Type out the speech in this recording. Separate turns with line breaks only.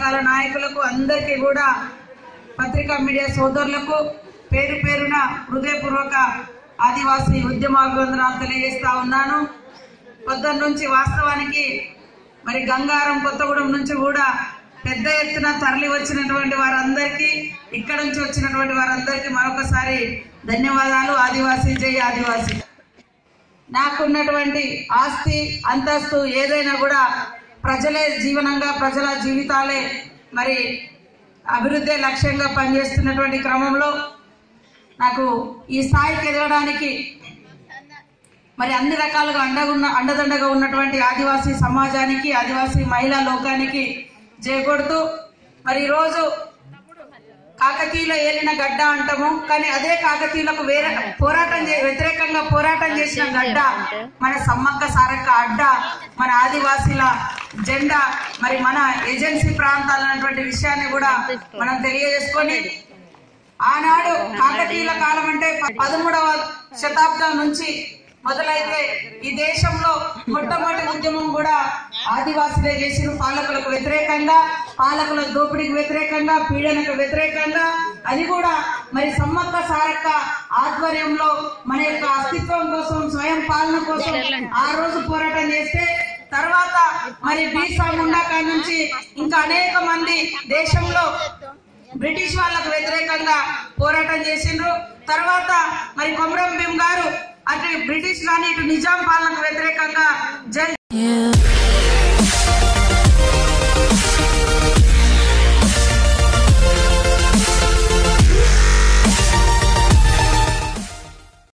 సంఘాల నాయకులకు అందరికీ కూడా పత్రికా మీడియా సోదరులకు పేరు పేరున హృదయపూర్వక ఆదివాసీ ఉద్యమాభివందనాలు తెలియజేస్తా ఉన్నాను పొద్దున్న నుంచి వాస్తవానికి మరి గంగారం కొత్తగూడెం నుంచి కూడా పెద్ద ఎత్తున తరలి వచ్చినటువంటి వారందరికీ ఇక్కడ నుంచి వచ్చినటువంటి వారందరికీ మరొకసారి ధన్యవాదాలు ఆదివాసీ జై ఆదివాసీ నాకున్నటువంటి ఆస్తి అంతస్తు ఏదైనా కూడా ప్రజలే జీవనంగా ప్రజల జీవితాలే మరి అభివృద్ధి లక్ష్యంగా పనిచేస్తున్నటువంటి క్రమంలో నాకు ఈ స్థాయికి ఎదగడానికి మరి అన్ని రకాలుగా అండగా ఉన్న అండదండగా ఉన్నటువంటి ఆదివాసీ సమాజానికి ఆదివాసీ మహిళా లోకానికి చేకొడుతూ మరి ఈరోజు కాకతీయుల ఏలిన గడ్డ అంటాము కానీ అదే కాకతీయులకు వేరే పోరాటం చే- వ్యతిరేకంగా పోరాటం చేసిన గడ్డ మన సమ్మక్క సారక్క అడ్డ మన ఆదివాసీల జెండా మరి మన ఏజెన్సీ ప్రాంతాలు అన్నటువంటి విషయాన్ని కూడా మనం తెలియజేసుకొని ఆనాడు కాకతీయుల కాలం అంటే ప- పదమూడవ శతాబ్దం నుంచి మొదలైతే ఈ దేశంలో మొట్టమొదటి ఉద్యమం కూడా ఆదివాసులే చేసిన పాలకులకు వ్యతిరేకంగా పాలకుల దోపిడీకి వ్యతిరేకంగా పీడనకు వ్యతిరేకంగా అది కూడా మరి సమ్మక్క సారక్క ఆధ్వర్యంలో మన యొక్క అస్తిత్వం కోసం స్వయం పాలన కోసం ఆ రోజు పోరాటం చేస్తే తర్వాత మరి బీర్సా ముండా కాడ నుంచి ఇంకా అనేక మంది దేశంలో బ్రిటిష్ వాళ్ళకు వ్యతిరేకంగా పోరాటం చేసిండ్రు తర్వాత మరి కొమరం భీం గారు అటు బ్రిటిష్ కానీ ఇటు నిజాం పాలనకు వ్యతిరేకంగా జై